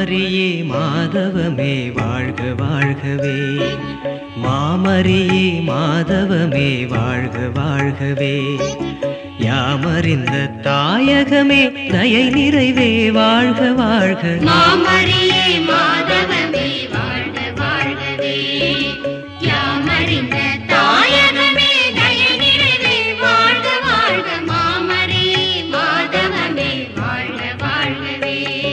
மாமரியே மாதவமே வாழ்க வாழ்கவே மாமரியே மாதவமே வாழ்க வாழ்கவே யாமறிந்த தாயகமே தயை நிறைவே வாழ்க வாழ்க மாமரியே மாதவமே வாழ்க வாழ்கவே யாமறிந்த தாயகமே தயநிறைவே வாழ்க வாழ்க மாமரியே மாதவமே வாழ்க வாழ்கவே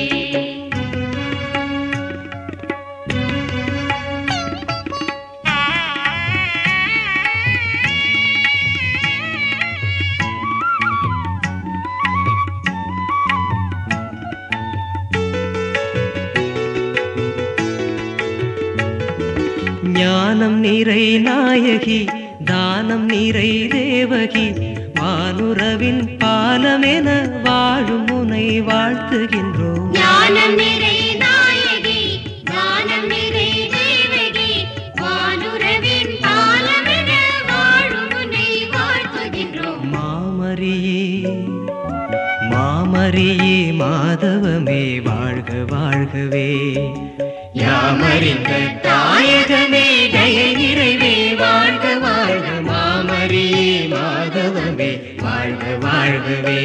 ஞானம் நிறை நாயகி தானம் நிறை தேவகி வானுறவின் பாலமென வாழும் முனை வாழ்த்துகின்றோம் ஞானம் நிறை நாயகி தானம் நிறை தேவகி வானுரவின் பாலமென வாழும் உன்னை வாழ்த்துகின்றோம் மாமரியே மாமரியே மாதவமே வாழ்க வாழ்கவே யாமறிந்த தாயகமே தய நிறைவே வாழ்க வாழ்க மாமரியே மாதவமே வாழ்க வாழ்கவே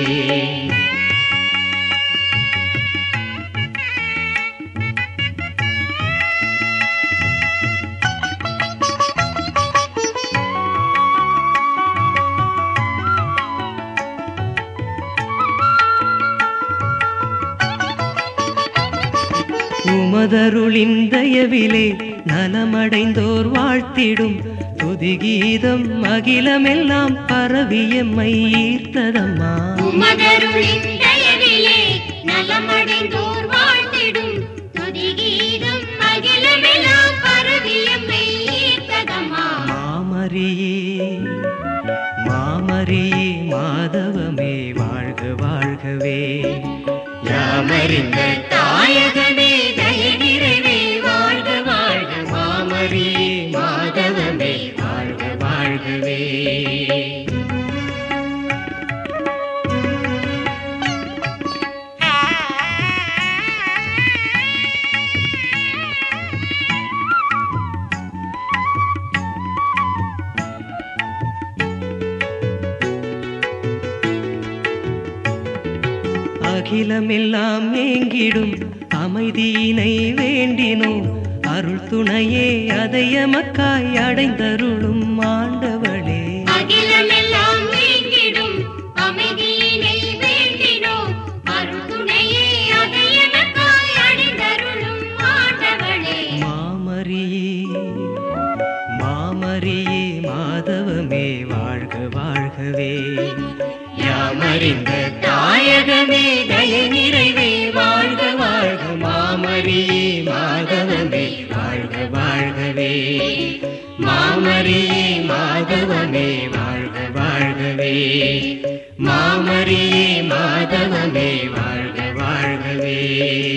உமதருளின் தயவிலே நலமடைந்தோர் வாழ்த்திடும் துதிகீதம் அகிலமெல்லாம் பரவியம்மை ஈர்த்ததம்மா உமதருளின் தயவிலே நலமடைந்தோர் வாழ்த்திடும் துதிகீதம் அகிலமெல்லாம் பரவியம்மை ஈர்த்ததம்மா மாமரியே மாமரியே மாதவமே வாழ்க வாழ்கவே யாமறிந்த தாயகமே தய நிறைவே வாழ்க வாழ்க மாமரியே மாதவமே வாழ்க வாழ்கவே அகிலமெல்லாம் ஏங்கிடும் அமைதியினை வேண்டினோம் அருள் துணையே அதையமக்காய் அடைந்தருளும் ஆண்டவளே அகிலமெல்லாம் நீங்கிடும் அமைதியினை வேண்டினோம் அருள்துணையே அதை எனக்காய் அணிந்தருளும் ஆண்டவளே மாமரியே மாமரியே மாதவமே வாழ்க வாழ்கவே யாமறிந்த தாயகமே தய நிறைவே வாழ்க வாழ்க மாமரியே மாதவமே வாழ்க வாழ்கவே மாமரியே மாதவமே வாழ்க வாழ்கவே மாமரியே மாதவமே வாழ்க வாழ்கவே